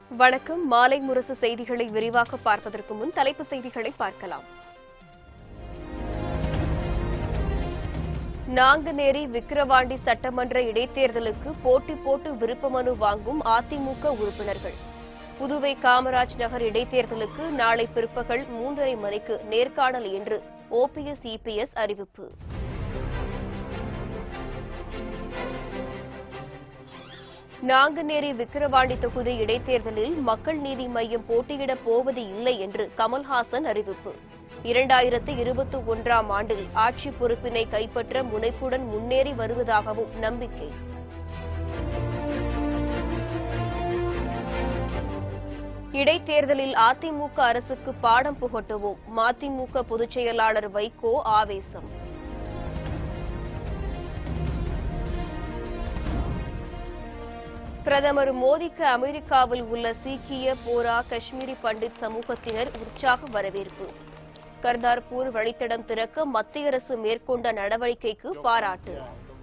வணக்கம் மாலை முரசு செய்திகளை விரிவாக பார்ப்பதற்கு முன் தலைப்பு செய்திகளை பார்க்கலாம் நாங்குநேரி விக்கிரவாண்டி சட்டமன்ற இடைத்தேர்தலுக்கு போட்டி போட்டு விருப்ப மனு வாங்கும் அதிமுக உறுப்பினர்கள் புதுவை காமராஜ் நகர் இடைத்தேர்தலுக்கு நாளை பிற்பகல் மூன்றரை மணிக்கு நேர்காணல் என்று ஓபிஎஸ் இபிஎஸ் அறிவிப்பு நாங்குநேரி விக்கிரவாண்டி தொகுதி இடைத்தேர்தலில் மக்கள் நீதி மய்யம் போட்டியிடப் போவது இல்லை என்று கமல்ஹாசன் அறிவிப்பு இரண்டாயிரத்து இருபத்தி ஒன்றாம் ஆண்டில் ஆட்சி பொறுப்பினை கைப்பற்ற முனைப்புடன் முன்னேறி வருவதாகவும் நம்பிக்கை இடைத்தேர்தலில் அதிமுக அரசுக்கு பாடம் புகட்டுவோம் மதிமுக பொதுச் செயலாளர் வைகோ ஆவேசம் பிரதமர் மோடிக்கு அமெரிக்காவில் உள்ள சீக்கிய போரா காஷ்மீரி பண்டிட் சமூகத்தினர் உற்சாக வரவேற்பு கர்தார்பூர் வழித்தடம் திறக்க மத்திய அரசு மேற்கொண்ட நடவடிக்கைக்கு பாராட்டு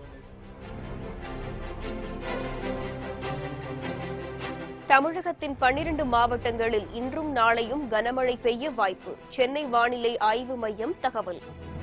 தமிழகத்தின் பன்னிரண்டு மாவட்டங்களில் இன்றும் நாளையும் கனமழை பெய்ய வாய்ப்பு சென்னை வானிலை ஆய்வு மையம் தகவல்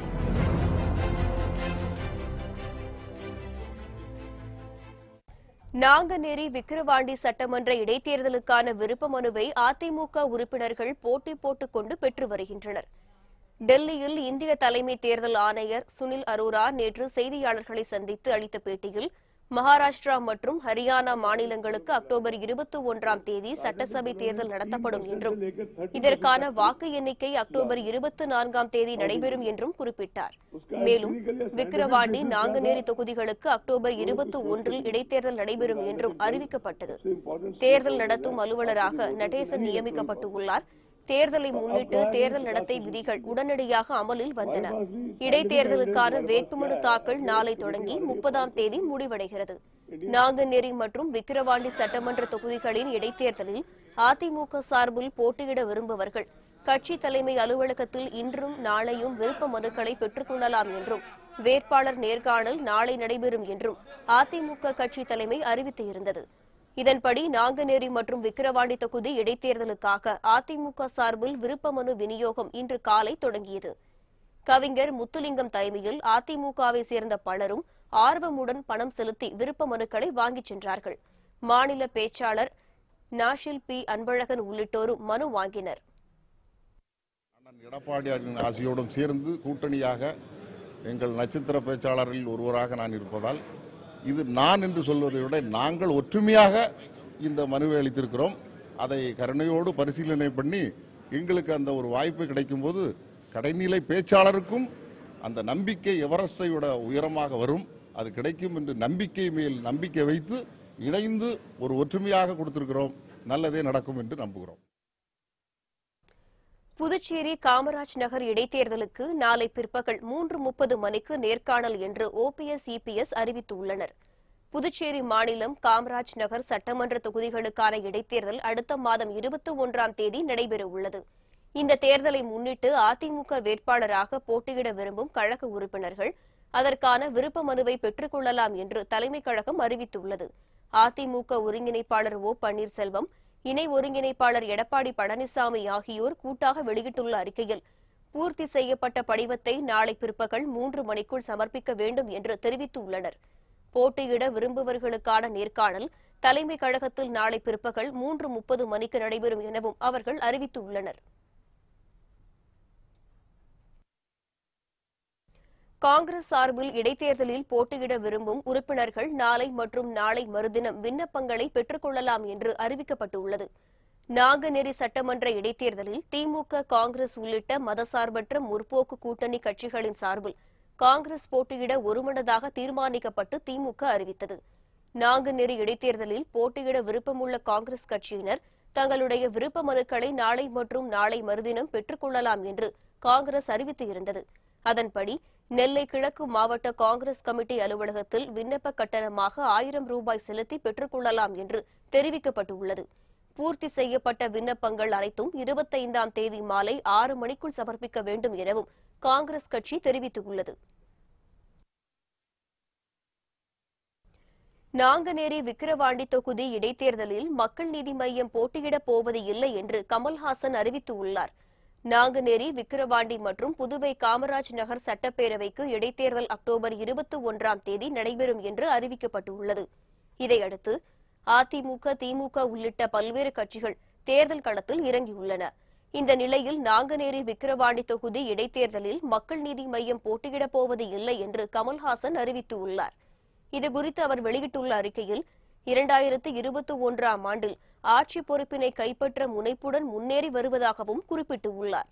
நாங்கநேரி விக்கிரவாண்டி சட்டமன்ற இடைத்தேர்தலுக்கான விருப்ப மனுவை அதிமுக உறுப்பினர்கள் போட்டி போட்டுக் கொண்டு பெற்று வருகின்றனர் டெல்லியில் இந்திய தலைமை தேர்தல் ஆணையர் சுனில் அரோரா நேற்று செய்தியாளர்களை சந்தித்து அளித்த பேட்டியில் மகாராஷ்டிரா மற்றும் ஹரியானா மாநிலங்களுக்கு அக்டோபர் இருபத்தி ஒன்றாம் தேதி சட்டசபை தேர்தல் நடத்தப்படும் என்றும் இதற்கான வாக்கு எண்ணிக்கை அக்டோபர் இருபத்தி நான்காம் தேதி நடைபெறும் என்றும் குறிப்பிட்டார் மேலும் விக்கிரவாண்டி நாங்குநேரி தொகுதிகளுக்கு அக்டோபர் இருபத்தி ஒன்றில் இடைத்தேர்தல் நடைபெறும் என்றும் அறிவிக்கப்பட்டது தேர்தல் நடத்தும் அலுவலராக நடேசன் நியமிக்கப்பட்டுள்ளார் தேர்தலை முன்னிட்டு தேர்தல் நடத்தை விதிகள் உடனடியாக அமலில் வந்தன இடைத்தேர்தலுக்கான வேட்புமனு தாக்கல் நாளை தொடங்கி முப்பதாம் தேதி முடிவடைகிறது நாங்குநேரி மற்றும் விக்கிரவாண்டி சட்டமன்ற தொகுதிகளின் இடைத்தேர்தலில் அதிமுக சார்பில் போட்டியிட விரும்புவர்கள் கட்சி தலைமை அலுவலகத்தில் இன்றும் நாளையும் விருப்ப மனுக்களை பெற்றுக் கொள்ளலாம் என்றும் வேட்பாளர் நேர்காணல் நாளை நடைபெறும் என்றும் அதிமுக கட்சி தலைமை அறிவித்து இருந்தது இதன்படி நாங்குநேரி மற்றும் விக்கிரவாண்டி தொகுதி இடைத்தேர்தலுக்காக அதிமுக சார்பில் விருப்ப மனு விநியோகம் இன்று காலை தொடங்கியது கவிஞர் முத்துலிங்கம் தலைமையில் அதிமுகவை சேர்ந்த பலரும் ஆர்வமுடன் பணம் செலுத்தி விருப்ப மனுக்களை வாங்கிச் சென்றார்கள் மாநில பேச்சாளர் நாஷில் பி அன்பழகன் உள்ளிட்டோரும் மனு வாங்கினர் அண்ணன் எடப்பாடியாரின் ஆசையோடும் சேர்ந்து கூட்டணியாக எங்கள் நட்சத்திர பேச்சாளரில் ஒருவராக நான் இருப்பதால் இது நான் என்று சொல்வதை விட நாங்கள் ஒற்றுமையாக இந்த மனுவை அளித்திருக்கிறோம் அதை கருணையோடு பரிசீலனை பண்ணி எங்களுக்கு அந்த ஒரு வாய்ப்பு கிடைக்கும்போது கடைநிலை பேச்சாளருக்கும் அந்த நம்பிக்கை எவரெஸ்டை விட உயரமாக வரும் அது கிடைக்கும் என்று நம்பிக்கை மேல் நம்பிக்கை வைத்து இணைந்து ஒரு ஒற்றுமையாக கொடுத்திருக்கிறோம் நல்லதே நடக்கும் என்று நம்புகிறோம் புதுச்சேரி காமராஜ் நகர் இடைத்தேர்தலுக்கு நாளை பிற்பகல் மூன்று முப்பது மணிக்கு நேர்காணல் என்று ஓபிஎஸ் இபிஎஸ் அறிவித்துள்ளனர் புதுச்சேரி மாநிலம் காமராஜ் நகர் சட்டமன்ற தொகுதிகளுக்கான இடைத்தேர்தல் அடுத்த மாதம் இருபத்தி ஒன்றாம் தேதி நடைபெறவுள்ளது இந்த தேர்தலை முன்னிட்டு அதிமுக வேட்பாளராக போட்டியிட விரும்பும் கழக உறுப்பினர்கள் அதற்கான விருப்ப மனுவை பெற்றுக் கொள்ளலாம் என்று தலைமைக் கழகம் அறிவித்துள்ளது அதிமுக ஒருங்கிணைப்பாளர் ஓ பன்னீர்செல்வம் இணை ஒருங்கிணைப்பாளர் எடப்பாடி பழனிசாமி ஆகியோர் கூட்டாக வெளியிட்டுள்ள அறிக்கையில் பூர்த்தி செய்யப்பட்ட படிவத்தை நாளை பிற்பகல் மூன்று மணிக்குள் சமர்ப்பிக்க வேண்டும் என்று தெரிவித்துள்ளனர் போட்டியிட விரும்புவர்களுக்கான நேர்காணல் தலைமை கழகத்தில் நாளை பிற்பகல் மூன்று முப்பது மணிக்கு நடைபெறும் எனவும் அவர்கள் அறிவித்துள்ளனர் காங்கிரஸ் சார்பில் இடைத்தேர்தலில் போட்டியிட விரும்பும் உறுப்பினர்கள் நாளை மற்றும் நாளை மறுதினம் விண்ணப்பங்களை பெற்றுக் கொள்ளலாம் என்று அறிவிக்கப்பட்டுள்ளது நாங்குநேரி சட்டமன்ற இடைத்தேர்தலில் திமுக காங்கிரஸ் உள்ளிட்ட மதசார்பற்ற முற்போக்கு கூட்டணி கட்சிகளின் சார்பில் காங்கிரஸ் போட்டியிட ஒருமனதாக தீர்மானிக்கப்பட்டு திமுக அறிவித்தது நாங்குநேரி இடைத்தேர்தலில் போட்டியிட விருப்பமுள்ள காங்கிரஸ் கட்சியினர் தங்களுடைய விருப்ப மனுக்களை நாளை மற்றும் நாளை மறுதினம் பெற்றுக் கொள்ளலாம் என்று காங்கிரஸ் அறிவித்து இருந்தது அதன்படி நெல்லை கிழக்கு மாவட்ட காங்கிரஸ் கமிட்டி அலுவலகத்தில் விண்ணப்ப கட்டணமாக ஆயிரம் ரூபாய் செலுத்தி பெற்றுக் கொள்ளலாம் என்று தெரிவிக்கப்பட்டுள்ளது பூர்த்தி செய்யப்பட்ட விண்ணப்பங்கள் அனைத்தும் இருபத்தைந்தாம் தேதி மாலை ஆறு மணிக்குள் சமர்ப்பிக்க வேண்டும் எனவும் காங்கிரஸ் கட்சி தெரிவித்துள்ளது நாங்கநேரி விக்கிரவாண்டி தொகுதி இடைத்தேர்தலில் மக்கள் நீதி மய்யம் போட்டியிடப் போவது இல்லை என்று கமல்ஹாசன் அறிவித்துள்ளார் நாங்கநேரி விக்கிரவாண்டி மற்றும் புதுவை காமராஜ் நகர் சட்டப்பேரவைக்கு இடைத்தேர்தல் அக்டோபர் இருபத்தி ஒன்றாம் தேதி நடைபெறும் என்று அறிவிக்கப்பட்டுள்ளது இதையடுத்து அதிமுக திமுக உள்ளிட்ட பல்வேறு கட்சிகள் தேர்தல் களத்தில் இறங்கியுள்ளன இந்த நிலையில் நாங்கநேரி விக்கிரவாண்டி தொகுதி இடைத்தேர்தலில் மக்கள் நீதி மய்யம் போட்டியிடப் போவது இல்லை என்று கமல்ஹாசன் அறிவித்துள்ளார் இதுகுறித்து அவர் வெளியிட்டுள்ள அறிக்கையில் இரண்டாயிரத்து இருபத்தி ஒன்றாம் ஆண்டில் ஆட்சி பொறுப்பினை கைப்பற்ற முனைப்புடன் முன்னேறி வருவதாகவும் குறிப்பிட்டுள்ளார்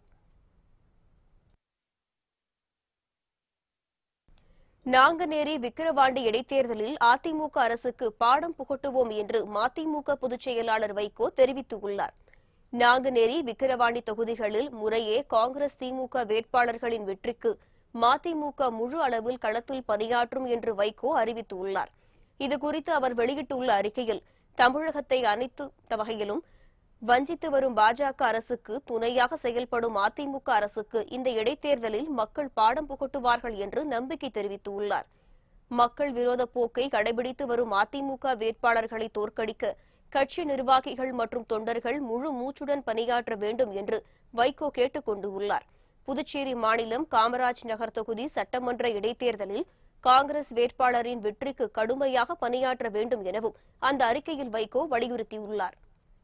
நாங்கநேரி விக்கிரவாண்டி இடைத்தேர்தலில் அதிமுக அரசுக்கு பாடம் புகட்டுவோம் என்று மதிமுக பொதுச் செயலாளர் வைகோ தெரிவித்துள்ளார் நாங்குநேரி விக்கிரவாண்டி தொகுதிகளில் முறையே காங்கிரஸ் திமுக வேட்பாளர்களின் வெற்றிக்கு மதிமுக முழு அளவில் களத்தில் பணியாற்றும் என்று வைகோ அறிவித்துள்ளார் இதுகுறித்து அவர் வெளியிட்டுள்ள அறிக்கையில் தமிழகத்தை அனைத்து வகையிலும் வஞ்சித்து வரும் பாஜக அரசுக்கு துணையாக செயல்படும் அதிமுக அரசுக்கு இந்த இடைத்தேர்தலில் மக்கள் பாடம் புகட்டுவார்கள் என்று நம்பிக்கை தெரிவித்துள்ளார் மக்கள் விரோத போக்கை கடைபிடித்து வரும் அதிமுக வேட்பாளர்களை தோற்கடிக்க கட்சி நிர்வாகிகள் மற்றும் தொண்டர்கள் முழு மூச்சுடன் பணியாற்ற வேண்டும் என்று வைகோ கேட்டுக் கொண்டுள்ளார் புதுச்சேரி மாநிலம் காமராஜ் நகர் தொகுதி சட்டமன்ற இடைத்தேர்தலில் காங்கிரஸ் வேட்பாளரின் வெற்றிக்கு கடுமையாக பணியாற்ற வேண்டும் எனவும் அந்த அறிக்கையில் வைகோ வலியுறுத்தியுள்ளார்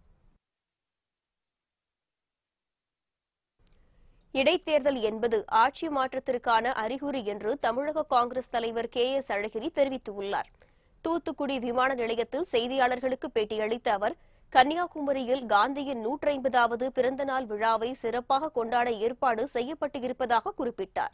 இடைத்தேர்தல் என்பது ஆட்சி மாற்றத்திற்கான அறிகுறி என்று தமிழக காங்கிரஸ் தலைவர் கே எஸ் அழகிரி தெரிவித்துள்ளார் தூத்துக்குடி விமான நிலையத்தில் செய்தியாளர்களுக்கு பேட்டியளித்த அவர் கன்னியாகுமரியில் காந்தியின் நூற்றி ஐம்பதாவது பிறந்தநாள் விழாவை சிறப்பாக கொண்டாட ஏற்பாடு செய்யப்பட்டிருப்பதாக குறிப்பிட்டார்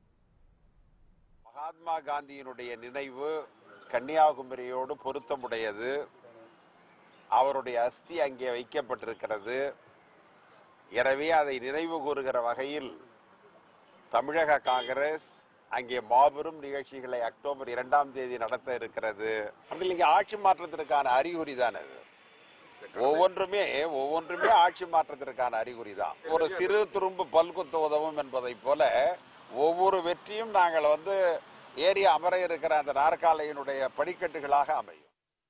மகாத்மா காந்தியினுடைய நினைவு கன்னியாகுமரியோடு பொருத்தமுடையது அவருடைய அஸ்தி அங்கே வைக்கப்பட்டிருக்கிறது எனவே அதை நினைவு கூறுகிற வகையில் தமிழக காங்கிரஸ் அங்கே மாபெரும் நிகழ்ச்சிகளை அக்டோபர் இரண்டாம் தேதி நடத்த இருக்கிறது அதில் இங்கே ஆட்சி மாற்றத்திற்கான அறிகுறி தான் அது ஒவ்வொன்றுமே ஒவ்வொன்றுமே ஆட்சி மாற்றத்திற்கான அறிகுறி தான் ஒரு சிறு துரும்பு பல்குத்த உதவும் என்பதைப் போல ஒவ்வொரு வெற்றியும் நாங்கள் வந்து ஏறி அமர இருக்கிற அந்த நாற்காலையினுடைய படிக்கட்டுகளாக அமையும்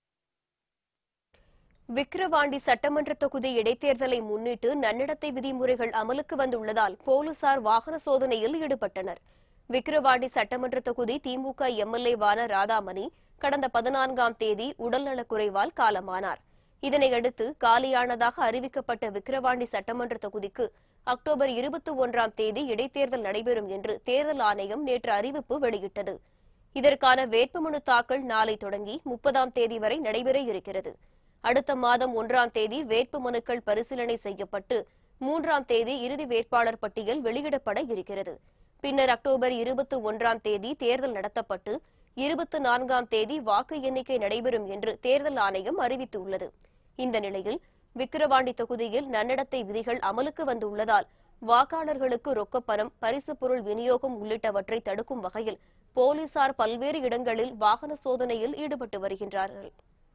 விக்கிரவாண்டி சட்டமன்ற தொகுதி இடைத்தேர்தலை முன்னிட்டு நன்னடத்தை விதிமுறைகள் அமலுக்கு வந்துள்ளதால் போலீசார் வாகன சோதனையில் ஈடுபட்டனர் விக்கிரவாண்டி சட்டமன்ற தொகுதி திமுக எம்எல்ஏவான ராதாமணி கடந்த பதினான்காம் தேதி உடல்நலக்குறைவால் காலமானார் இதனையடுத்து காலியானதாக அறிவிக்கப்பட்ட விக்கிரவாண்டி சட்டமன்ற தொகுதிக்கு அக்டோபர் இருபத்தி ஒன்றாம் தேதி இடைத்தேர்தல் நடைபெறும் என்று தேர்தல் ஆணையம் நேற்று அறிவிப்பு வெளியிட்டது இதற்கான வேட்புமனு தாக்கல் நாளை தொடங்கி முப்பதாம் தேதி வரை நடைபெற இருக்கிறது அடுத்த மாதம் ஒன்றாம் தேதி வேட்பு மனுக்கள் பரிசீலனை செய்யப்பட்டு மூன்றாம் தேதி இறுதி வேட்பாளர் பட்டியல் வெளியிடப்பட இருக்கிறது பின்னர் அக்டோபர் இருபத்தி ஒன்றாம் தேதி தேர்தல் நடத்தப்பட்டு இருபத்தி நான்காம் தேதி வாக்கு எண்ணிக்கை நடைபெறும் என்று தேர்தல் ஆணையம் அறிவித்துள்ளது இந்த நிலையில் விக்கிரவாண்டி தொகுதியில் நன்னடத்தை விதிகள் அமலுக்கு வந்துள்ளதால் வாக்காளர்களுக்கு ரொக்கப்பணம் பரிசுப் பொருள் விநியோகம் உள்ளிட்டவற்றை தடுக்கும் வகையில் போலீசார் பல்வேறு இடங்களில் வாகன சோதனையில் ஈடுபட்டு வருகின்றார்கள்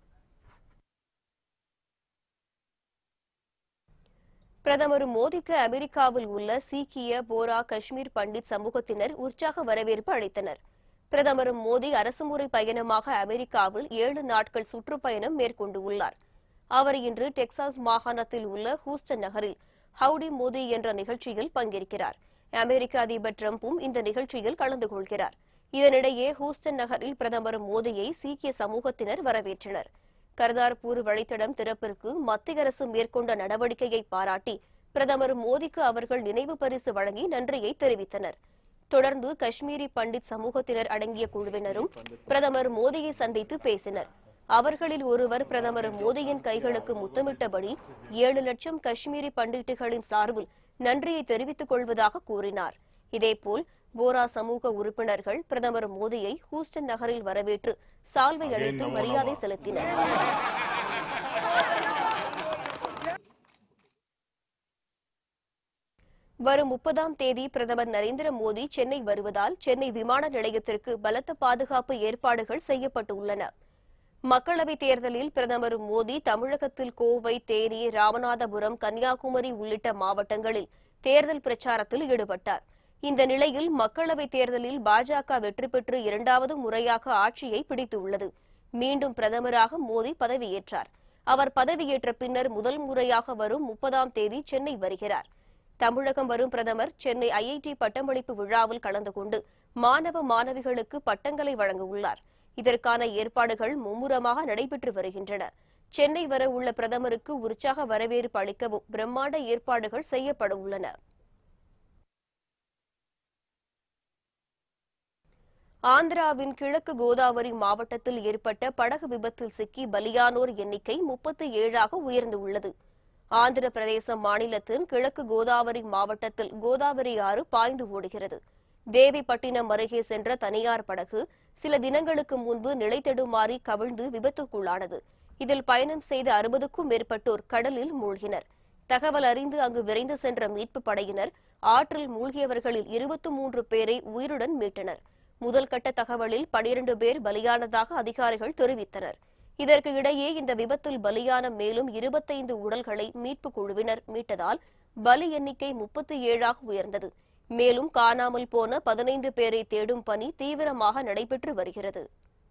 பிரதமர் மோடிக்கு அமெரிக்காவில் உள்ள சீக்கிய போரா காஷ்மீர் பண்டிட் சமூகத்தினர் உற்சாக வரவேற்பு அளித்தனர் பிரதமர் மோடி அரசுமுறை பயணமாக அமெரிக்காவில் ஏழு நாட்கள் சுற்றுப்பயணம் மேற்கொண்டுள்ளார் அவர் இன்று டெக்சாஸ் மாகாணத்தில் உள்ள ஹூஸ்டன் நகரில் ஹவுடி மோடி என்ற நிகழ்ச்சியில் பங்கேற்கிறார் அமெரிக்க அதிபர் டிரம்பும் இந்த நிகழ்ச்சியில் கலந்து கொள்கிறார் இதனிடையே ஹூஸ்டன் நகரில் பிரதமர் மோடியை சீக்கிய சமூகத்தினர் வரவேற்றனர் கர்தார்பூர் வழித்தடம் திறப்பிற்கு மத்திய அரசு மேற்கொண்ட நடவடிக்கையை பாராட்டி பிரதமர் மோடிக்கு அவர்கள் நினைவு பரிசு வழங்கி நன்றியை தெரிவித்தனர் தொடர்ந்து காஷ்மீரி பண்டிட் சமூகத்தினர் அடங்கிய குழுவினரும் பிரதமர் மோடியை சந்தித்து பேசினர் அவர்களில் ஒருவர் பிரதமர் மோடியின் கைகளுக்கு முத்தமிட்டபடி ஏழு லட்சம் காஷ்மீரி பண்டிட்டுகளின் சார்பில் நன்றியை தெரிவித்துக் கொள்வதாக கூறினார் இதேபோல் போரா சமூக உறுப்பினர்கள் பிரதமர் மோடியை ஹூஸ்டன் நகரில் வரவேற்று சால்வை அளித்து மரியாதை செலுத்தினர் வரும் முப்பதாம் தேதி பிரதமர் நரேந்திர மோடி சென்னை வருவதால் சென்னை விமான நிலையத்திற்கு பலத்த பாதுகாப்பு ஏற்பாடுகள் செய்யப்பட்டுள்ளன மக்களவைத் தேர்தலில் பிரதமர் மோடி தமிழகத்தில் கோவை தேனி ராமநாதபுரம் கன்னியாகுமரி உள்ளிட்ட மாவட்டங்களில் தேர்தல் பிரச்சாரத்தில் ஈடுபட்டார் இந்த நிலையில் மக்களவைத் தேர்தலில் பாஜக வெற்றி பெற்று இரண்டாவது முறையாக ஆட்சியை பிடித்துள்ளது மீண்டும் பிரதமராக மோடி பதவியேற்றார் அவர் பதவியேற்ற பின்னர் முதல் முறையாக வரும் முப்பதாம் தேதி சென்னை வருகிறார் தமிழகம் வரும் பிரதமர் சென்னை ஐஐடி பட்டமளிப்பு விழாவில் கலந்து கொண்டு மாணவ மாணவிகளுக்கு பட்டங்களை வழங்க உள்ளார் இதற்கான ஏற்பாடுகள் மும்முரமாக நடைபெற்று வருகின்றன சென்னை வர உள்ள பிரதமருக்கு உற்சாக வரவேற்பு அளிக்கவும் பிரம்மாண்ட ஏற்பாடுகள் செய்யப்பட உள்ளன ஆந்திராவின் கிழக்கு கோதாவரி மாவட்டத்தில் ஏற்பட்ட படகு விபத்தில் சிக்கி பலியானோர் எண்ணிக்கை முப்பத்தி ஏழாக உயர்ந்துள்ளது ஆந்திர பிரதேச மாநிலத்தின் கிழக்கு கோதாவரி மாவட்டத்தில் கோதாவரி ஆறு பாய்ந்து ஓடுகிறது தேவிப்பட்டினம் அருகே சென்ற தனியார் படகு சில தினங்களுக்கு முன்பு நிலை தடுமாறி கவிழ்ந்து விபத்துக்குள்ளானது இதில் பயணம் செய்த அறுபதுக்கும் மேற்பட்டோர் கடலில் மூழ்கினர் தகவல் அறிந்து அங்கு விரைந்து சென்ற மீட்புப் படையினர் ஆற்றில் மூழ்கியவர்களில் இருபத்தி மூன்று பேரை உயிருடன் மீட்டனர் முதல் கட்ட தகவலில் பனிரண்டு பேர் பலியானதாக அதிகாரிகள் தெரிவித்தனர் இதற்கு இடையே இந்த விபத்தில் பலியான மேலும் இருபத்தைந்து உடல்களை மீட்புக் குழுவினர் மீட்டதால் பலி எண்ணிக்கை முப்பத்தி ஏழாக உயர்ந்தது மேலும் காணாமல் போன பதினைந்து பேரை தேடும் பணி தீவிரமாக நடைபெற்று வருகிறது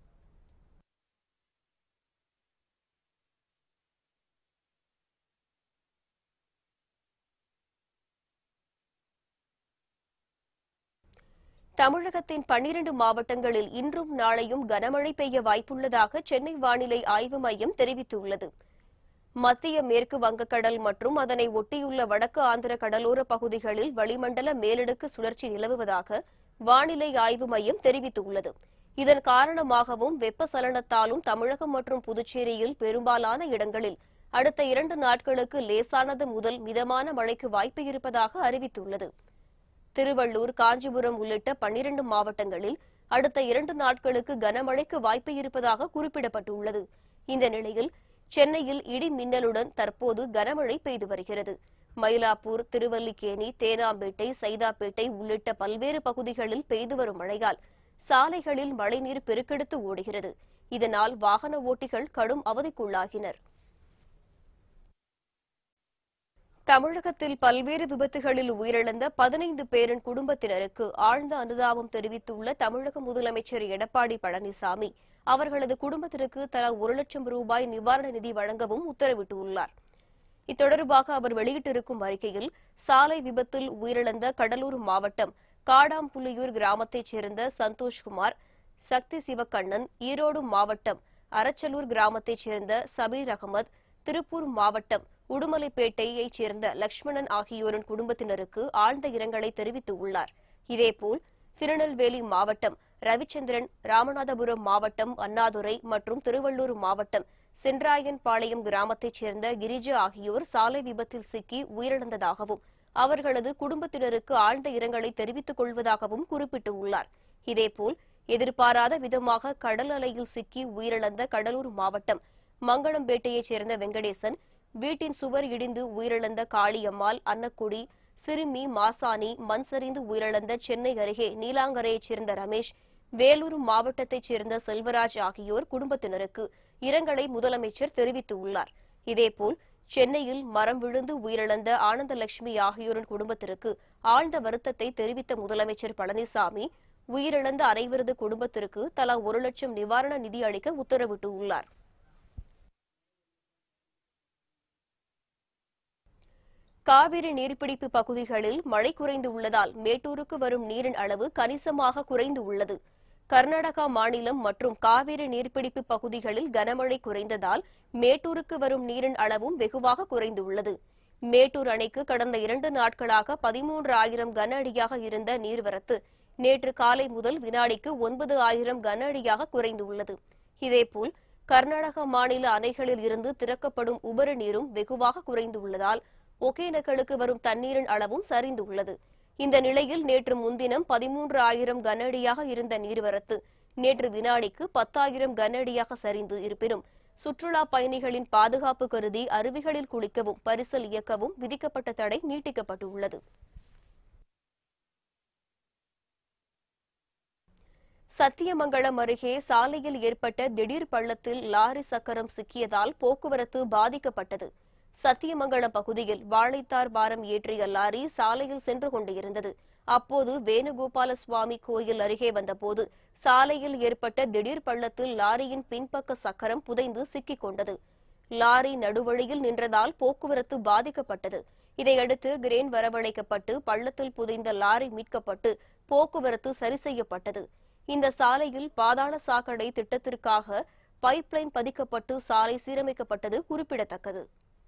தமிழகத்தின் பன்னிரண்டு மாவட்டங்களில் இன்றும் நாளையும் கனமழை பெய்ய வாய்ப்புள்ளதாக சென்னை வானிலை ஆய்வு மையம் தெரிவித்துள்ளது மத்திய மேற்கு வங்கக்கடல் மற்றும் அதனை ஒட்டியுள்ள வடக்கு ஆந்திர கடலோர பகுதிகளில் வளிமண்டல மேலடுக்கு சுழற்சி நிலவுவதாக வானிலை ஆய்வு மையம் தெரிவித்துள்ளது இதன் காரணமாகவும் வெப்பசலனத்தாலும் தமிழகம் மற்றும் புதுச்சேரியில் பெரும்பாலான இடங்களில் அடுத்த இரண்டு நாட்களுக்கு லேசானது முதல் மிதமான மழைக்கு வாய்ப்பு இருப்பதாக அறிவித்துள்ளது திருவள்ளூர் காஞ்சிபுரம் உள்ளிட்ட பன்னிரண்டு மாவட்டங்களில் அடுத்த இரண்டு நாட்களுக்கு கனமழைக்கு வாய்ப்பு இருப்பதாக குறிப்பிடப்பட்டுள்ளது இந்த நிலையில் சென்னையில் இடி மின்னலுடன் தற்போது கனமழை பெய்து வருகிறது மயிலாப்பூர் திருவல்லிக்கேணி தேனாம்பேட்டை சைதாப்பேட்டை உள்ளிட்ட பல்வேறு பகுதிகளில் பெய்து வரும் மழையால் சாலைகளில் மழைநீர் பெருக்கெடுத்து ஓடுகிறது இதனால் வாகன ஓட்டிகள் கடும் அவதிக்குள்ளாகினர் தமிழகத்தில் பல்வேறு விபத்துகளில் உயிரிழந்த பதினைந்து பேரின் குடும்பத்தினருக்கு ஆழ்ந்த அனுதாபம் தெரிவித்துள்ள தமிழக முதலமைச்சர் எடப்பாடி பழனிசாமி அவர்களது குடும்பத்திற்கு தலா ஒரு லட்சம் ரூபாய் நிவாரண நிதி வழங்கவும் உத்தரவிட்டுள்ளார் இத்தொடர்பாக அவர் வெளியிட்டிருக்கும் அறிக்கையில் சாலை விபத்தில் உயிரிழந்த கடலூர் மாவட்டம் காடாம்புலியூர் கிராமத்தைச் சேர்ந்த சந்தோஷ்குமார் சக்தி சிவக்கண்ணன் ஈரோடு மாவட்டம் அரச்சலூர் கிராமத்தைச் சேர்ந்த சபீர் அகமது திருப்பூர் மாவட்டம் உடுமலைப்பேட்டையைச் சேர்ந்த லட்சுமணன் ஆகியோரின் குடும்பத்தினருக்கு ஆழ்ந்த இரங்கலை தெரிவித்துள்ளார் இதேபோல் திருநெல்வேலி மாவட்டம் ரவிச்சந்திரன் ராமநாதபுரம் மாவட்டம் அண்ணாதுரை மற்றும் திருவள்ளூர் மாவட்டம் சென்றாயன்பாளையம் கிராமத்தைச் சேர்ந்த கிரிஜா ஆகியோர் சாலை விபத்தில் சிக்கி உயிரிழந்ததாகவும் அவர்களது குடும்பத்தினருக்கு ஆழ்ந்த இரங்கலை தெரிவித்துக் கொள்வதாகவும் குறிப்பிட்டுள்ளார் இதேபோல் எதிர்பாராத விதமாக கடல் அலையில் சிக்கி உயிரிழந்த கடலூர் மாவட்டம் மங்களம்பேட்டையைச் சேர்ந்த வெங்கடேசன் வீட்டின் சுவர் இடிந்து உயிரிழந்த காளியம்மாள் அன்னக்குடி சிறுமி மாசாணி மண் சரிந்து உயிரிழந்த சென்னை அருகே நீலாங்கரையைச் சேர்ந்த ரமேஷ் வேலூர் மாவட்டத்தைச் சேர்ந்த செல்வராஜ் ஆகியோர் குடும்பத்தினருக்கு இரங்கலை முதலமைச்சர் தெரிவித்துள்ளார் இதேபோல் சென்னையில் மரம் விழுந்து உயிரிழந்த ஆனந்தலட்சுமி ஆகியோரின் குடும்பத்திற்கு ஆழ்ந்த வருத்தத்தை தெரிவித்த முதலமைச்சர் பழனிசாமி உயிரிழந்த அனைவரது குடும்பத்திற்கு தலா ஒரு லட்சம் நிவாரண நிதி அளிக்க உத்தரவிட்டுள்ளார் காவிரி நீர்பிடிப்பு பகுதிகளில் மழை குறைந்து உள்ளதால் மேட்டூருக்கு வரும் நீரின் அளவு கணிசமாக குறைந்து உள்ளது கர்நாடகா மாநிலம் மற்றும் காவிரி நீர்பிடிப்பு பகுதிகளில் கனமழை குறைந்ததால் மேட்டூருக்கு வரும் நீரின் அளவும் வெகுவாக குறைந்துள்ளது மேட்டூர் அணைக்கு கடந்த இரண்டு நாட்களாக பதிமூன்று ஆயிரம் கன அடியாக இருந்த நீர்வரத்து நேற்று காலை முதல் வினாடிக்கு ஒன்பது ஆயிரம் கன அடியாக குறைந்துள்ளது இதேபோல் கர்நாடக மாநில அணைகளில் இருந்து திறக்கப்படும் உபரி நீரும் வெகுவாக குறைந்துள்ளதால் ஒகேனக்கலுக்கு வரும் தண்ணீரின் அளவும் சரிந்துள்ளது இந்த நிலையில் நேற்று முன்தினம் பதிமூன்று ஆயிரம் கன அடியாக இருந்த நீர்வரத்து நேற்று வினாடிக்கு பத்தாயிரம் கன அடியாக சரிந்து இருப்பினும் சுற்றுலா பயணிகளின் பாதுகாப்பு கருதி அருவிகளில் குளிக்கவும் பரிசல் இயக்கவும் விதிக்கப்பட்ட தடை நீட்டிக்கப்பட்டுள்ளது சத்தியமங்கலம் அருகே சாலையில் ஏற்பட்ட திடீர் பள்ளத்தில் லாரி சக்கரம் சிக்கியதால் போக்குவரத்து பாதிக்கப்பட்டது சத்தியமங்கலம் பகுதியில் வாழைத்தார் பாரம் ஏற்றிய லாரி சாலையில் சென்று கொண்டிருந்தது அப்போது வேணுகோபால சுவாமி கோயில் அருகே வந்தபோது சாலையில் ஏற்பட்ட திடீர் பள்ளத்தில் லாரியின் பின்பக்க சக்கரம் புதைந்து சிக்கிக் கொண்டது லாரி நடுவழியில் நின்றதால் போக்குவரத்து பாதிக்கப்பட்டது இதையடுத்து கிரேன் வரவழைக்கப்பட்டு பள்ளத்தில் புதைந்த லாரி மீட்கப்பட்டு போக்குவரத்து சரி செய்யப்பட்டது இந்த சாலையில் பாதாள சாக்கடை திட்டத்திற்காக பைப்லைன் பதிக்கப்பட்டு சாலை சீரமைக்கப்பட்டது குறிப்பிடத்தக்கது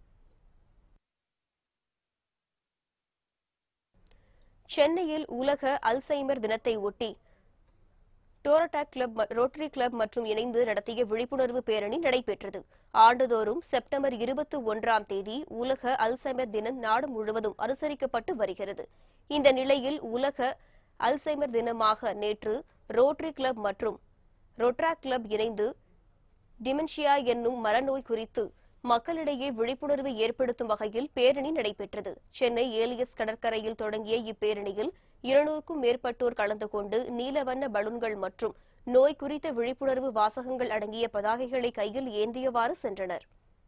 சென்னையில் உலக அல்சைமர் தினத்தை ஒட்டி டோரடாக் கிளப் ம- ரோட்டரி கிளப் மற்றும் இணைந்து நடத்திய விழிப்புணர்வு பேரணி நடைபெற்றது ஆண்டுதோறும் செப்டம்பர் இருபத்தி ஒன்றாம் தேதி உலக அல்சைமர் தினம் நாடு முழுவதும் அனுசரிக்கப்பட்டு வருகிறது இந்த நிலையில் உலக அல்சைமர் தினமாக நேற்று ரோட்டரி கிளப் மற்றும் ரொட்ராக் கிளப் இணைந்து டிமென்ஷியா என்னும் மரநோய் குறித்து மக்களிடையே விழிப்புணர்வு ஏற்படுத்தும் வகையில் பேரணி நடைபெற்றது சென்னை ஏலியஸ் கடற்கரையில் தொடங்கிய இப்பேரணியில் இருநூறுக்கும் மேற்பட்டோர் கலந்து கொண்டு நீலவண்ண பலூன்கள் மற்றும் நோய் குறித்த விழிப்புணர்வு வாசகங்கள் அடங்கிய பதாகைகளை கையில் ஏந்தியவாறு சென்றனர்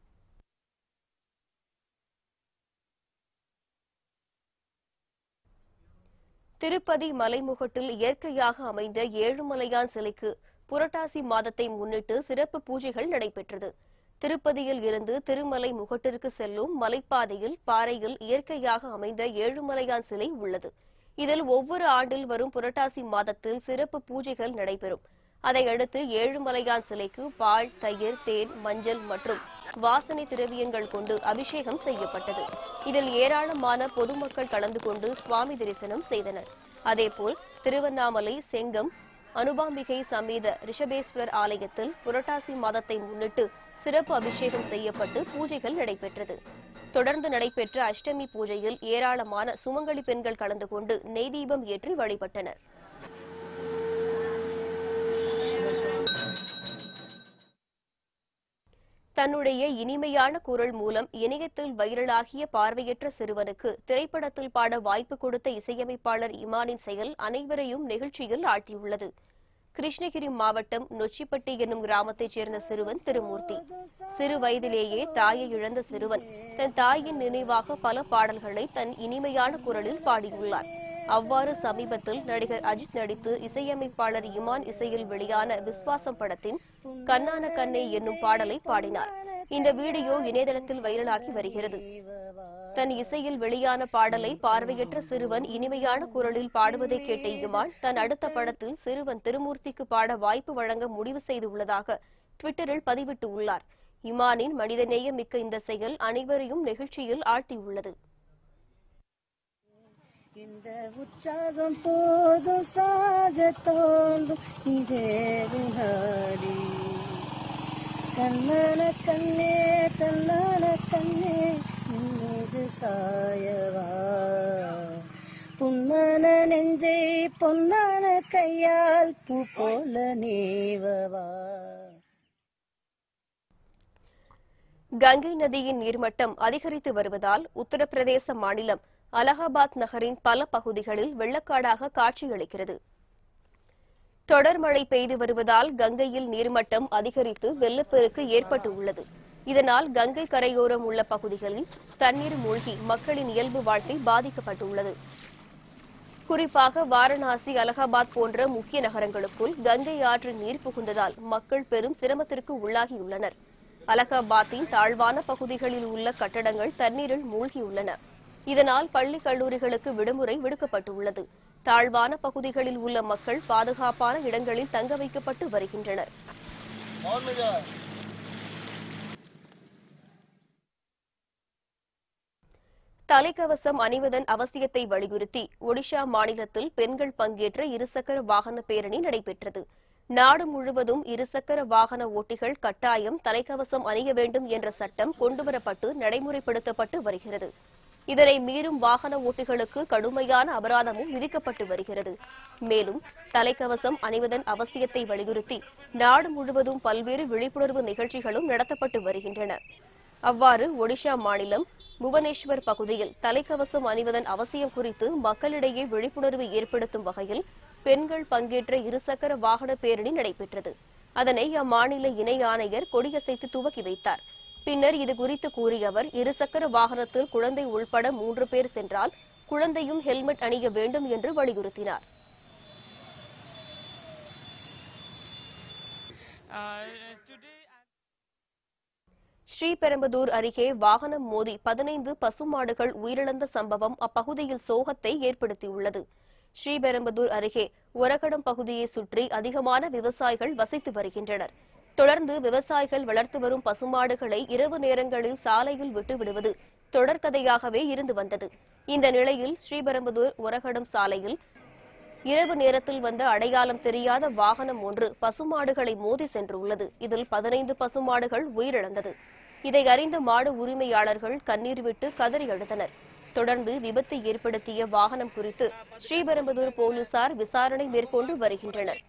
திருப்பதி மலைமுகட்டில் இயற்கையாக அமைந்த ஏழுமலையான் சிலைக்கு புரட்டாசி மாதத்தை முன்னிட்டு சிறப்பு பூஜைகள் நடைபெற்றது திருப்பதியில் இருந்து திருமலை முகட்டிற்கு செல்லும் மலைப்பாதையில் பாறையில் இயற்கையாக அமைந்த ஏழுமலையான் சிலை உள்ளது இதில் ஒவ்வொரு ஆண்டில் வரும் புரட்டாசி மாதத்தில் சிறப்பு பூஜைகள் நடைபெறும் அதையடுத்து ஏழுமலையான் சிலைக்கு பால் தயிர் தேன் மஞ்சள் மற்றும் வாசனை திரவியங்கள் கொண்டு அபிஷேகம் செய்யப்பட்டது இதில் ஏராளமான பொதுமக்கள் கலந்து கொண்டு சுவாமி தரிசனம் செய்தனர் அதேபோல் திருவண்ணாமலை செங்கம் அனுபாம்பிகை சமேத ரிஷபேஸ்வரர் ஆலயத்தில் புரட்டாசி மாதத்தை முன்னிட்டு சிறப்பு அபிஷேகம் செய்யப்பட்டு பூஜைகள் நடைபெற்றது தொடர்ந்து நடைபெற்ற அஷ்டமி பூஜையில் ஏராளமான சுமங்கலி பெண்கள் கலந்து கொண்டு நெய் தீபம் ஏற்றி வழிபட்டனர் தன்னுடைய இனிமையான குரல் மூலம் இணையத்தில் வைரலாகிய பார்வையற்ற சிறுவனுக்கு திரைப்படத்தில் பாட வாய்ப்பு கொடுத்த இசையமைப்பாளர் இமானின் செயல் அனைவரையும் நெகிழ்ச்சியில் ஆழ்த்தியுள்ளது கிருஷ்ணகிரி மாவட்டம் நொச்சிப்பட்டி என்னும் கிராமத்தைச் சேர்ந்த சிறுவன் திருமூர்த்தி சிறு வயதிலேயே தாயை இழந்த சிறுவன் தன் தாயின் நினைவாக பல பாடல்களை தன் இனிமையான குரலில் பாடியுள்ளார் அவ்வாறு சமீபத்தில் நடிகர் அஜித் நடித்து இசையமைப்பாளர் இமான் இசையில் வெளியான விஸ்வாசம் படத்தின் கண்ணான கண்ணே என்னும் பாடலை பாடினார் இந்த வீடியோ இணையதளத்தில் வைரலாகி வருகிறது தன் இசையில் வெளியான பாடலை பார்வையற்ற சிறுவன் இனிமையான குரலில் பாடுவதை கேட்ட இமான் தன் அடுத்த படத்தில் சிறுவன் திருமூர்த்திக்கு பாட வாய்ப்பு வழங்க முடிவு செய்துள்ளதாக ட்விட்டரில் பதிவிட்டு உள்ளார் இமானின் மனிதநேயம் மிக்க இந்த செயல் அனைவரையும் நெகிழ்ச்சியில் ஆழ்த்தியுள்ளது இந்த உற்சாகம் போதும் சாக தோன்றும் இதே வினாடி கண்ணான கண்ணே கண்ணான கண்ணே என் மீது சாயவா புண்ணான நெஞ்சை பொன்னான கையால் பூ போல நீவவா கங்கை நதியின் நீர்மட்டம் அதிகரித்து வருவதால் உத்தரப்பிரதேச மாநிலம் அலகாபாத் நகரின் பல பகுதிகளில் வெள்ளக்காடாக காட்சியளிக்கிறது தொடர் மழை பெய்து வருவதால் கங்கையில் நீர்மட்டம் அதிகரித்து வெள்ளப்பெருக்கு ஏற்பட்டு உள்ளது இதனால் கங்கை கரையோரம் உள்ள பகுதிகளில் தண்ணீர் மூழ்கி மக்களின் இயல்பு வாழ்க்கை பாதிக்கப்பட்டுள்ளது குறிப்பாக வாரணாசி அலகாபாத் போன்ற முக்கிய நகரங்களுக்குள் கங்கை ஆற்றின் நீர் புகுந்ததால் மக்கள் பெரும் சிரமத்திற்கு உள்ளாகியுள்ளனர் அலகாபாத்தின் தாழ்வான பகுதிகளில் உள்ள கட்டடங்கள் தண்ணீரில் மூழ்கியுள்ளன இதனால் பள்ளி கல்லூரிகளுக்கு விடுமுறை விடுக்கப்பட்டுள்ளது தாழ்வான பகுதிகளில் உள்ள மக்கள் பாதுகாப்பான இடங்களில் தங்க வைக்கப்பட்டு வருகின்றனர் தலைக்கவசம் அணிவதன் அவசியத்தை வலியுறுத்தி ஒடிஷா மாநிலத்தில் பெண்கள் பங்கேற்ற இருசக்கர வாகன பேரணி நடைபெற்றது நாடு முழுவதும் இருசக்கர வாகன ஓட்டிகள் கட்டாயம் தலைக்கவசம் அணிய வேண்டும் என்ற சட்டம் கொண்டுவரப்பட்டு நடைமுறைப்படுத்தப்பட்டு வருகிறது இதனை மீறும் வாகன ஓட்டிகளுக்கு கடுமையான அபராதமும் விதிக்கப்பட்டு வருகிறது மேலும் தலைக்கவசம் அணிவதன் அவசியத்தை வலியுறுத்தி நாடு முழுவதும் பல்வேறு விழிப்புணர்வு நிகழ்ச்சிகளும் நடத்தப்பட்டு வருகின்றன அவ்வாறு ஒடிஷா மாநிலம் புவனேஸ்வர் பகுதியில் தலைக்கவசம் அணிவதன் அவசியம் குறித்து மக்களிடையே விழிப்புணர்வு ஏற்படுத்தும் வகையில் பெண்கள் பங்கேற்ற இருசக்கர வாகன பேரணி நடைபெற்றது அதனை அம்மாநில இணை ஆணையர் கொடியசைத்து துவக்கி வைத்தார் பின்னர் இது குறித்து கூறிய அவர் இருசக்கர வாகனத்தில் குழந்தை உள்பட மூன்று பேர் சென்றால் குழந்தையும் ஹெல்மெட் அணிய வேண்டும் என்று வலியுறுத்தினார் ஸ்ரீபெரும்புதூர் அருகே வாகனம் மோதி பதினைந்து பசுமாடுகள் உயிரிழந்த சம்பவம் அப்பகுதியில் சோகத்தை ஏற்படுத்தியுள்ளது ஸ்ரீபெரும்புதூர் அருகே ஒரகடம் பகுதியை சுற்றி அதிகமான விவசாயிகள் வசித்து வருகின்றனர் தொடர்ந்து விவசாயிகள் வளர்த்து வரும் பசுமாடுகளை இரவு நேரங்களில் சாலையில் விட்டு விடுவது தொடர்கதையாகவே இருந்து வந்தது இந்த நிலையில் ஸ்ரீபெரும்புதூர் ஒரகடம் சாலையில் இரவு நேரத்தில் வந்த அடையாளம் தெரியாத வாகனம் ஒன்று பசுமாடுகளை மோதி சென்றுள்ளது இதில் பதினைந்து பசுமாடுகள் உயிரிழந்தது இதை அறிந்த மாடு உரிமையாளர்கள் கண்ணீர் விட்டு கதறி அழுதனர் தொடர்ந்து விபத்தை ஏற்படுத்திய வாகனம் குறித்து ஸ்ரீபெரும்புதூர் போலீசார் விசாரணை மேற்கொண்டு வருகின்றனர்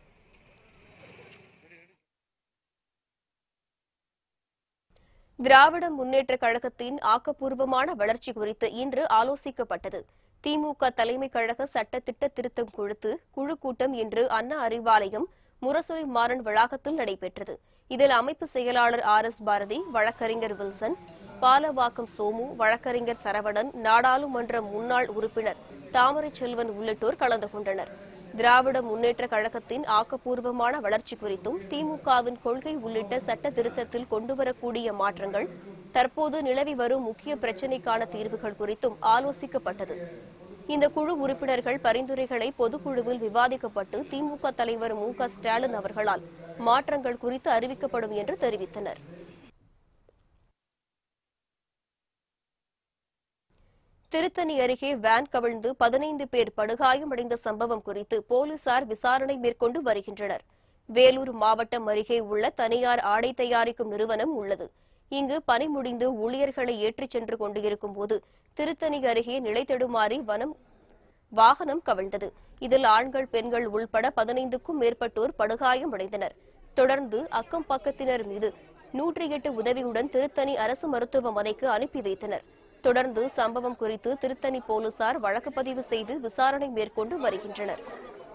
திராவிட முன்னேற்ற கழகத்தின் ஆக்கப்பூர்வமான வளர்ச்சி குறித்து இன்று ஆலோசிக்கப்பட்டது திமுக தலைமை கழக சட்டத்திட்ட திருத்தம் குழுத்து குழு கூட்டம் இன்று அண்ணா அறிவாலயம் முரசொலி மாறன் வளாகத்தில் நடைபெற்றது இதில் அமைப்பு செயலாளர் ஆர் எஸ் பாரதி வழக்கறிஞர் வில்சன் பாலவாக்கம் சோமு வழக்கறிஞர் சரவணன் நாடாளுமன்ற முன்னாள் உறுப்பினர் தாமரை செல்வன் உள்ளிட்டோர் கலந்து கொண்டனர் திராவிட முன்னேற்ற கழகத்தின் ஆக்கப்பூர்வமான வளர்ச்சி குறித்தும் திமுகவின் கொள்கை உள்ளிட்ட சட்ட திருத்தத்தில் கொண்டுவரக்கூடிய மாற்றங்கள் தற்போது நிலவி வரும் முக்கிய பிரச்சினைக்கான தீர்வுகள் குறித்தும் ஆலோசிக்கப்பட்டது இந்த குழு உறுப்பினர்கள் பரிந்துரைகளை பொதுக்குழுவில் விவாதிக்கப்பட்டு திமுக தலைவர் மு க ஸ்டாலின் அவர்களால் மாற்றங்கள் குறித்து அறிவிக்கப்படும் என்று தெரிவித்தனர் திருத்தணி அருகே வேன் கவிழ்ந்து பதினைந்து பேர் படுகாயமடைந்த சம்பவம் குறித்து போலீசார் விசாரணை மேற்கொண்டு வருகின்றனர் வேலூர் மாவட்டம் அருகே உள்ள தனியார் ஆடை தயாரிக்கும் நிறுவனம் உள்ளது இங்கு பணி முடிந்து ஊழியர்களை ஏற்றிச் சென்று கொண்டிருக்கும் போது திருத்தணி அருகே நிலை தடுமாறி வனம் வாகனம் கவிழ்ந்தது இதில் ஆண்கள் பெண்கள் உள்பட பதினைந்துக்கும் மேற்பட்டோர் படுகாயமடைந்தனர் தொடர்ந்து அக்கம் பக்கத்தினர் மீது நூற்றி எட்டு உதவியுடன் திருத்தணி அரசு மருத்துவமனைக்கு அனுப்பி வைத்தனர் தொடர்ந்து சம்பவம் குறித்து திருத்தணி போலீசார் வழக்கு பதிவு செய்து விசாரணை மேற்கொண்டு வருகின்றனர்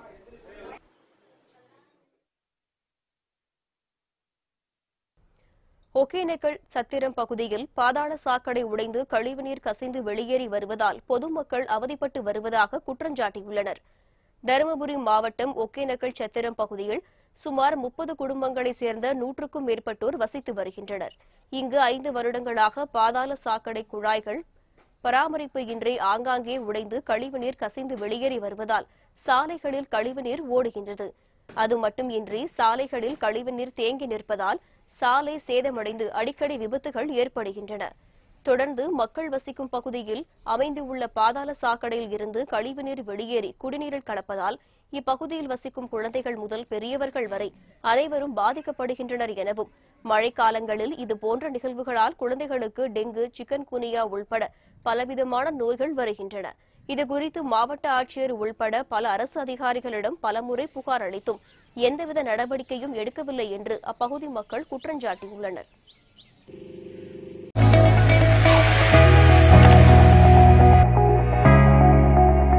ஒகேனக்கல் சத்திரம் பகுதியில் பாதாள சாக்கடை உடைந்து கழிவுநீர் கசிந்து வெளியேறி வருவதால் பொதுமக்கள் அவதிப்பட்டு வருவதாக குற்றஞ்சாட்டியுள்ளனர் தருமபுரி மாவட்டம் ஒகேனக்கல் சத்திரம் பகுதியில் சுமார் முப்பது குடும்பங்களைச் சேர்ந்த நூற்றுக்கும் மேற்பட்டோர் வசித்து வருகின்றனர் இங்கு ஐந்து வருடங்களாக பாதாள சாக்கடை குழாய்கள் பராமரிப்பு இன்றி ஆங்காங்கே உடைந்து கழிவுநீர் கசிந்து வெளியேறி வருவதால் சாலைகளில் கழிவுநீர் ஓடுகின்றது அது மட்டுமின்றி சாலைகளில் கழிவுநீர் தேங்கி நிற்பதால் சாலை சேதமடைந்து அடிக்கடி விபத்துகள் ஏற்படுகின்றன தொடர்ந்து மக்கள் வசிக்கும் பகுதியில் அமைந்துள்ள பாதாள சாக்கடையில் இருந்து கழிவுநீர் வெளியேறி குடிநீரில் கலப்பதால் இப்பகுதியில் வசிக்கும் குழந்தைகள் முதல் பெரியவர்கள் வரை அனைவரும் பாதிக்கப்படுகின்றனர் எனவும் மழைக்காலங்களில் இதுபோன்ற நிகழ்வுகளால் குழந்தைகளுக்கு டெங்கு சிக்கன் குனியா உள்பட பலவிதமான நோய்கள் வருகின்றன இதுகுறித்து மாவட்ட ஆட்சியர் உள்பட பல அரசு அதிகாரிகளிடம் பலமுறை புகார் அளித்தும் எந்தவித நடவடிக்கையும் எடுக்கவில்லை என்று அப்பகுதி மக்கள் குற்றஞ்சாட்டியுள்ளனர்